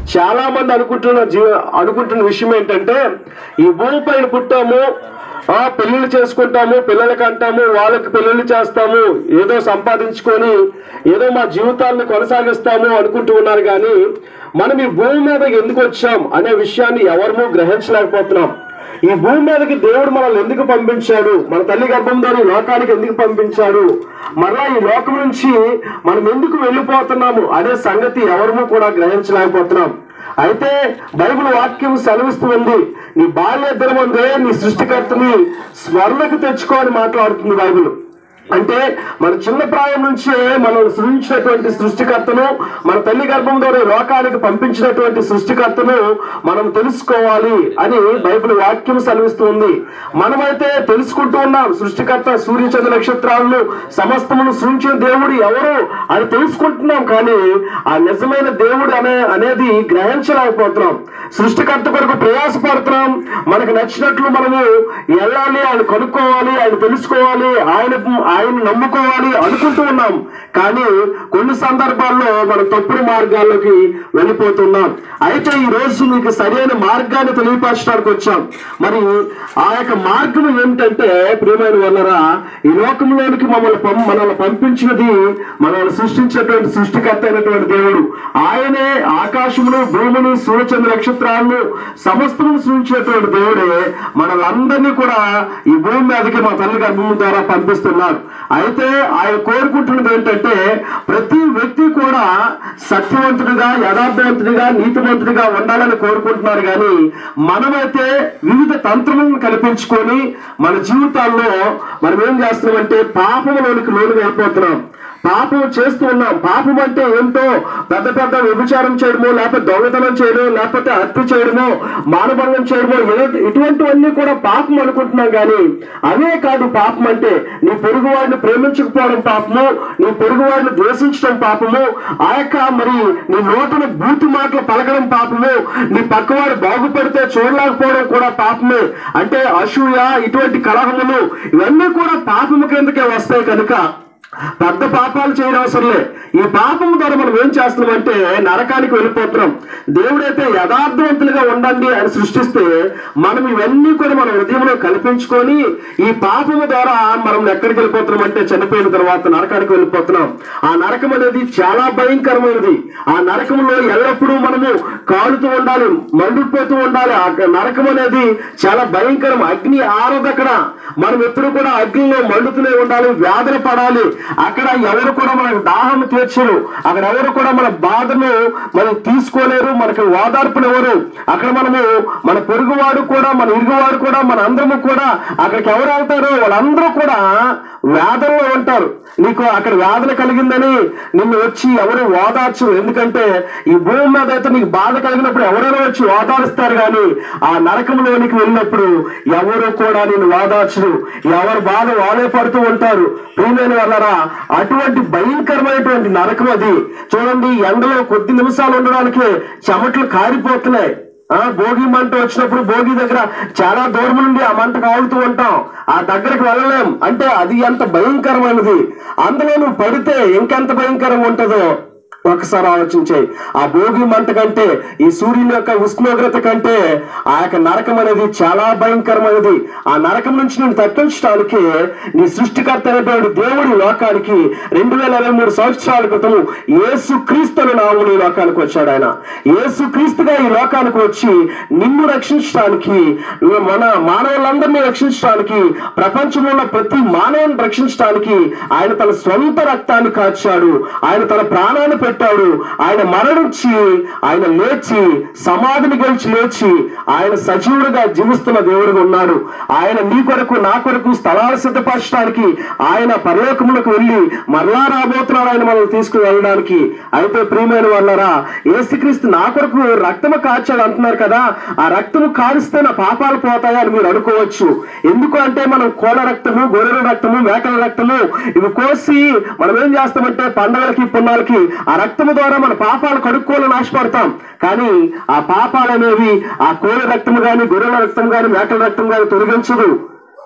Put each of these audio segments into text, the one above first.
చాలా మంది అనుకుంటున్న జీవ అనుకుంటున్న విషయం ఏంటంటే ఈ భూమి పైన పుట్టాము ఆ పెళ్లిళ్ళు చేసుకుంటాము పిల్లలకి అంటాము వాళ్ళకి పెళ్లిళ్ళు చేస్తాము ఏదో సంపాదించుకొని ఏదో మా జీవితాలను కొనసాగిస్తాము అనుకుంటూ ఉన్నారు కానీ మనం ఈ భూమి మీద ఎందుకు వచ్చాం అనే విషయాన్ని ఎవరము గ్రహించలేకపోతున్నాం ఈ భూమి మీదకి దేవుడు మనల్ని ఎందుకు పంపించాడు మన తల్లి గర్భం ద్వారా ఈ లోకానికి ఎందుకు పంపించాడు మరలా ఈ లోకం నుంచి మనం ఎందుకు వెళ్ళిపోతున్నాము అనే సంగతి ఎవరము కూడా గ్రహించలేకపోతున్నాం అయితే బైబిల్ వాక్యం సెలవిస్తుంది నీ బాల్య దినమందే నీ సృష్టికర్తని స్మరణకు తెచ్చుకో అని మాట్లాడుతుంది బైబిల్ అంటే మన చిన్న ప్రాయం నుంచే మనం సృష్టించినటువంటి సృష్టికర్తను మన తల్లి గర్భం ద్వారా ఈ లోకానికి పంపించినటువంటి సృష్టికర్తను మనం తెలుసుకోవాలి అని బైబిల్ వాక్యం సెలవిస్తుంది మనమైతే తెలుసుకుంటూ ఉన్నాం సృష్టికర్త సూర్య చంద్ర నక్షత్రాలను సమస్తమును సృష్టించిన దేవుడు ఎవరు అని తెలుసుకుంటున్నాం కానీ ఆ నిజమైన దేవుడు అనే అనేది గ్రహించలేకపోతున్నాం సృష్టికర్త కొరకు ప్రయాసపడుతున్నాం మనకు నచ్చినట్లు మనము వెళ్ళాలి ఆయన కనుక్కోవాలి ఆయన తెలుసుకోవాలి ఆయన ఆయన నమ్ముకోవాలి అనుకుంటూ ఉన్నాం కానీ కొన్ని సందర్భాల్లో మనం తప్పుడు మార్గాల్లోకి వెళ్ళిపోతున్నాం అయితే ఈ రోజు మీకు సరైన మార్గాన్ని తెలియపరచడానికి వచ్చాం మరి ఆ యొక్క మార్గం ఏమిటంటే ప్రియమైన వల్లరా ఈ లోకంలోనికి మమ్మల్ని పం- మనల్ని పంపించినది మనల్ని సృష్టించినటువంటి సృష్టికర్త అయినటువంటి దేవుడు ఆయనే ఆకాశమును భూమిని సూర్యచంద్ర నక్షత్రాలను సమస్తమును సృష్టించినటువంటి దేవుడే మనల్ని కూడా ఈ భూమి మీదకి మా తల్లి గర్భం ద్వారా పంపిస్తున్నారు అయితే ఆయన కోరుకుంటున్నది ఏంటంటే ప్రతి వ్యక్తి కూడా సత్యవంతుడిగా యథార్థవంతుడిగా నీతివంతుడిగా ఉండాలని కోరుకుంటున్నారు కానీ మనమైతే వివిధ తంత్రములను కల్పించుకొని మన జీవితాల్లో మనం ఏం చేస్తున్నామంటే పాపంలోనికి లోనుగా అయిపోతున్నాం పాపం చేస్తూ ఉన్నాం పాపం అంటే ఏంటో పెద్ద పెద్ద వ్యభిచారం చేయడమో లేకపోతే దొంగతనం చేయడమో లేకపోతే హత్య చేయడమో మానభంగం చేయడమో ఇలాంటి- ఇటువంటివన్నీ కూడా పాపం అనుకుంటున్నాం కానీ అవే కాదు పాపం అంటే నీ పొరుగు వాడిని ప్రేమించకపోవడం పాపము నీ పొరుగు వాడిని ద్వేషించడం పాపము ఆ యొక్క మరి నీ నోటను బూతి మాటలు పలకడం పాపము నీ పక్కవాడు బాగుపడితే చూడలేకపోవడం కూడా పాపమే అంటే అసూయ ఇటువంటి కలహములు ఇవన్నీ కూడా పాపము కిందకే వస్తాయి కనుక పెద్ద పాపాలు చేయడం అవసరంలే ఈ పాపం ద్వారా మనం ఏం చేస్తున్నామంటే నరకానికి వెళ్ళిపోతున్నాం దేవుడైతే యథార్థవంతులుగా ఉండండి అని సృష్టిస్తే మనం ఇవన్నీ కూడా మన హృదయంలో కల్పించుకొని ఈ పాపము ద్వారా మనం ఎక్కడికి వెళ్ళిపోతున్నాం అంటే చనిపోయిన తర్వాత నరకానికి వెళ్ళిపోతున్నాం ఆ నరకం అనేది చాలా భయంకరమైనది ఆ నరకంలో ఎల్లప్పుడూ మనము కాలుతూ ఉండాలి మండిపోతూ ఉండాలి ఆ నరకం అనేది చాలా భయంకరం అగ్ని ఆరదక్కడ మనం ఎప్పుడు కూడా అగ్నిలో మండుతూనే ఉండాలి వ్యాధుల పడాలి అక్కడ ఎవరు కూడా మనకు దాహం తీర్చరు అక్కడ ఎవరు కూడా మన బాధను మనం తీసుకోలేరు మనకు ఓదార్పునివ్వరు అక్కడ మనము మన పొరుగువాడు కూడా మన ఇరుగువాడు కూడా మన అందరము కూడా అక్కడికి ఎవరు వెళ్తారో వాళ్ళందరూ కూడా వేదనలో ఉంటారు నీకు అక్కడ వేదన కలిగిందని నిన్ను వచ్చి ఎవరు ఓదార్చరు ఎందుకంటే ఈ భూమి మీద అయితే నీకు బాధ కలిగినప్పుడు ఎవరైనా వచ్చి ఓదారుస్తారు కానీ ఆ నరకంలోనికి వెళ్ళినప్పుడు ఎవరు కూడా నిన్ను ఓదార్చరు ఎవరు బాధ వాళ్ళే పడుతూ ఉంటారు ప్రియమైన వాళ్ళరా అటువంటి భయంకరమైనటువంటి నరకం అది చూడండి ఎండలో కొద్ది నిమిషాలు ఉండడానికి చెమట్లు కారిపోతున్నాయి ఆ భోగి మంట వచ్చినప్పుడు భోగి దగ్గర చాలా దూరం నుండి ఆ మంట కాలుతూ ఉంటాం ఆ దగ్గరకు వెళ్ళలేం అంటే అది ఎంత భయంకరమైనది అందులో నువ్వు పడితే ఇంకెంత భయంకరంగా ఉంటుందో ఒకసారి ఆలోచించే ఆ భోగి మంట కంటే ఈ సూర్యుని యొక్క ఉష్ణోగ్రత కంటే ఆ యొక్క నరకం అనేది చాలా భయంకరమైనది ఆ నరకం నుంచి నేను తప్పించడానికి నీ సృష్టికర్త అయినటువంటి దేవుడి లోకానికి రెండు వేల ఇరవై మూడు సంవత్సరాల క్రితం యేసు క్రీస్తుని నాముని ఈ లోకానికి వచ్చాడు ఆయన యేసు క్రీస్తుగా ఈ లోకానికి వచ్చి నిన్ను రక్షించడానికి మన మానవులందరినీ రక్షించడానికి ప్రపంచంలో ఉన్న ప్రతి మానవుని రక్షించడానికి ఆయన తన స్వంత రక్తాన్ని కాచాడు ఆయన తన ప్రాణాన్ని పెట్టాడు ఆయన మరణించి ఆయన లేచి సమాధిని గెలిచి లేచి ఆయన సజీవుడిగా జీవిస్తున్న దేవుడిగా ఉన్నాడు ఆయన నీ కొరకు నా కొరకు స్థలాలు సిద్ధపరచడానికి ఆయన పరలోకములకు వెళ్ళి మరలా రాబోతున్నాడు ఆయన మనల్ని తీసుకుని వెళ్ళడానికి అయితే ప్రియమైన వాళ్ళరా ఏసుక్రీస్తు నా కొరకు రక్తము కార్చాడు అంటున్నారు కదా ఆ రక్తము కారిస్తే నా పాపాలు పోతాయా అని మీరు అనుకోవచ్చు ఎందుకు అంటే మనం కోళ్ళ రక్తము గొర్రెల రక్తము మేకల రక్తము ఇవి కోసి మనం ఏం చేస్తామంటే పండగలకి పున్నాలకి ఆ రక్తము ద్వారా మన పాపాలు కడుక్కోవాలని ఆశపడతాం కానీ ఆ పాపాలు అనేవి ఆ కోళ్ళ రక్తము గాని గొర్రెల రక్తం గాని మేకల రక్తం గాని తొలగించదు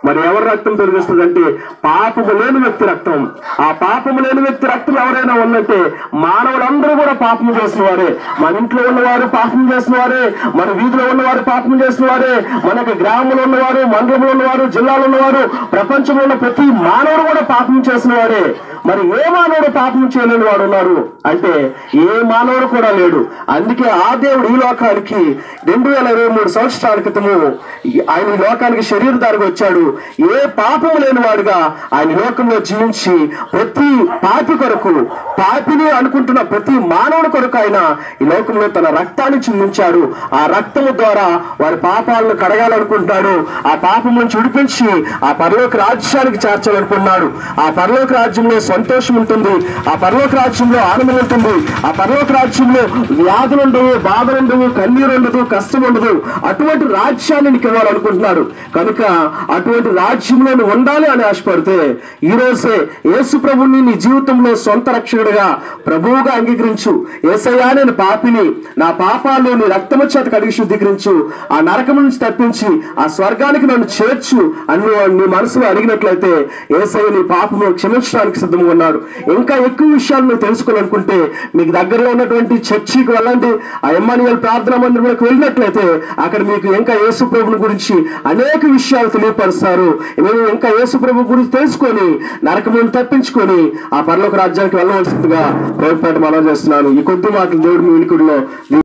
మరి ఎవరి రక్తం తొలగిస్తుంది అంటే పాపము లేని వ్యక్తి రక్తం ఆ పాపము లేని వ్యక్తి రక్తం ఎవరైనా ఉందంటే మానవులందరూ కూడా పాపం చేసిన వారే మన ఇంట్లో ఉన్నవారు పాపం చేసిన వారే మన వీధిలో ఉన్నవారు పాపం చేసిన వారే మనకి గ్రామంలో ఉన్నవారు మండలంలో ఉన్నవారు జిల్లాలో ఉన్నవారు ప్రపంచంలో ఉన్న ప్రతి మానవుడు కూడా పాపం చేసిన వాడే మరి ఏ మానవుడు పాపం చేయలేని వాడు ఉన్నారు అంటే ఏ మానవుడు కూడా లేడు అందుకే ఆ దేవుడు ఈ లోకానికి రెండు వేల ఇరవై మూడు సంవత్సరాల క్రితము ఈ- ఆయన ఈ లోకానికి శరీరధారికి వచ్చాడు ఏ పాపము లేని వాడుగా ఆయన ఈ లోకంలో జీవించి ప్రతి పాపి కొరకు పాపిని అనుకుంటున్న ప్రతి మానవుని కొరకు ఆయన ఈ లోకంలో తన రక్తాన్ని చిందించాడు ఆ రక్తము ద్వారా వారి పాపాలను కడగాలనుకుంటున్నాడు ఆ పాపం నుంచి విడిపించి ఆ పరలోక రాజ్యానికి చేర్చాలనుకున్నాడు ఆ పరలోక రాజ్యంలో సంతోషం ఉంటుంది ఆ పరలోక రాజ్యంలో ఆనందం ఉంటుంది ఆ పరలోక రాజ్యంలో వ్యాధులు ఉండవు బాధలు ఉండవు కన్నీరు ఉండదు కష్టం ఉండదు అటువంటి రాజ్యాన్ని నీకు ఇవ్వాలనుకుంటున్నాడు కనుక అటువంటి రాజ్యంలో నువ్వు ఉండాలి అని ఆశపడితే ఈ రోజే యేసు ప్రభుని నీ జీవితంలో సొంత రక్షకుడిగా ప్రభువుగా అంగీకరించు ఏసయ్యా నేను పాపిని నా పాపాలు నీ రక్తము చేత కడిగి శుద్ధీకరించు ఆ నరకం నుంచి తప్పించి ఆ స్వర్గానికి నన్ను చేర్చు అని నువ్వు నీ మనసులో అడిగినట్లయితే ఏసయ్య నీ పాపము క్షమించడానికి సిద్ధంగా ఉన్నాడు ఇంకా ఎక్కువ విషయాలు నువ్వు తెలుసుకోవాలనుకుంటే మీకు దగ్గరలో ఉన్నటువంటి చర్చికి వెళ్ళండి ఆ ఎమ్మాన్యువల్ ప్రార్థనా మందిరంలోకి వెళ్ళినట్లయితే అక్కడ మీకు ఇంకా యేసు ప్రభుని గురించి అనేక విషయాలు తెలియపరుస్తారు మేము ఇంకా యేసు ప్రభు గురించి తెలుసుకొని నరకమును తప్పించుకొని ఆ పరలోక రాజ్యానికి వెళ్ళవలసిందిగా ప్రభుత్వం మనం చేస్తున్నాను ఈ కొద్ది మాటలు దేవుడు మీ వినికుడిలో